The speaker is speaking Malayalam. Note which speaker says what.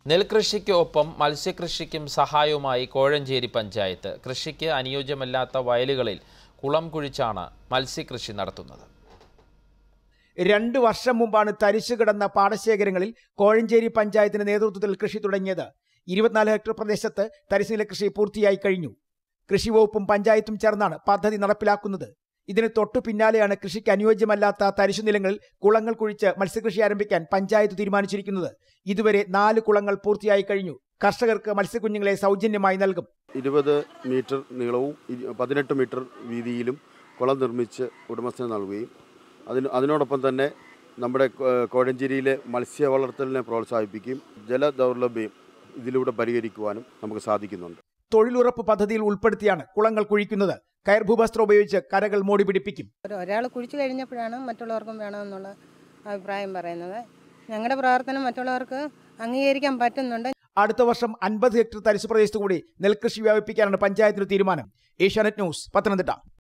Speaker 1: നെൽകൃഷിക്ക് ഒപ്പം മത്സ്യകൃഷിക്കും സഹായവുമായി കോഴഞ്ചേരി പഞ്ചായത്ത് കൃഷിക്ക് അനുയോജ്യമല്ലാത്ത വയലുകളിൽ കുളം കുഴിച്ചാണ് മത്സ്യകൃഷി നടത്തുന്നത്
Speaker 2: രണ്ട് വർഷം മുമ്പാണ് തരിശു കിടന്ന പാടശേഖരങ്ങളിൽ കോഴഞ്ചേരി പഞ്ചായത്തിന്റെ നേതൃത്വത്തിൽ കൃഷി തുടങ്ങിയത് ഇരുപത്തിനാല് ഹെക്ടർ പ്രദേശത്ത് തരിശുനില കൃഷി പൂർത്തിയായി കഴിഞ്ഞു കൃഷി വകുപ്പും പഞ്ചായത്തും ചേർന്നാണ് പദ്ധതി നടപ്പിലാക്കുന്നത് ഇതിന് തൊട്ടു പിന്നാലെയാണ് കൃഷിക്ക് അനുയോജ്യമല്ലാത്ത തരിശു നിലങ്ങളിൽ കുളങ്ങൾ കുഴിച്ച് മത്സ്യകൃഷി ആരംഭിക്കാൻ പഞ്ചായത്ത് തീരുമാനിച്ചിരിക്കുന്നത് ഇതുവരെ നാല് കുളങ്ങൾ പൂർത്തിയായി കഴിഞ്ഞു കർഷകർക്ക് മത്സ്യക്കുഞ്ഞുങ്ങളെ സൗജന്യമായി നൽകും
Speaker 3: ഇരുപത് മീറ്റർ നീളവും ഇരു- പതിനെട്ട് മീറ്റർ വീതിയിലും കുളം നിർമ്മിച്ച് ഉടമസ്ഥന് നൽകുകയും അതിന് അതിനോടൊപ്പം തന്നെ നമ്മുടെ കോ- കോഴഞ്ചേരിയിലെ മത്സ്യ വളർത്തലിനെ പ്രോത്സാഹിപ്പിക്കുകയും ജലദൗർലഭ്യം ഇതിലൂടെ പരിഹരിക്കുവാനും നമുക്ക് സാധിക്കുന്നുണ്ട്
Speaker 2: തൊഴിലുറപ്പ് പദ്ധതിയിൽ ഉൾപ്പെടുത്തിയാണ് കുളങ്ങൾ കുഴിക്കുന്നത് കയർ ഭൂവസ്ത്രം ഉപയോഗിച്ച് കരകൾ മോടി പിടിപ്പിക്കും
Speaker 4: ഒരാൾ കുഴിച്ചു കഴിഞ്ഞപ്പോഴാണ് മറ്റുള്ളവർക്കും വേണമെന്നുള്ള അഭിപ്രായം പറയുന്നത് ഞങ്ങളുടെ പ്രവർത്തനം മറ്റുള്ളവർക്ക് അംഗീകരിക്കാൻ പറ്റുന്നുണ്ട്
Speaker 2: അടുത്ത വർഷം അൻപത് ഹെക്ടർ തരിശു പ്രദേശത്തു കൂടി നെൽകൃഷി വ്യാപിപ്പിക്കാനാണ് പഞ്ചായത്തിന്റെ തീരുമാനം ഏഷ്യാനെറ്റ് ന്യൂസ് പത്തനംതിട്ട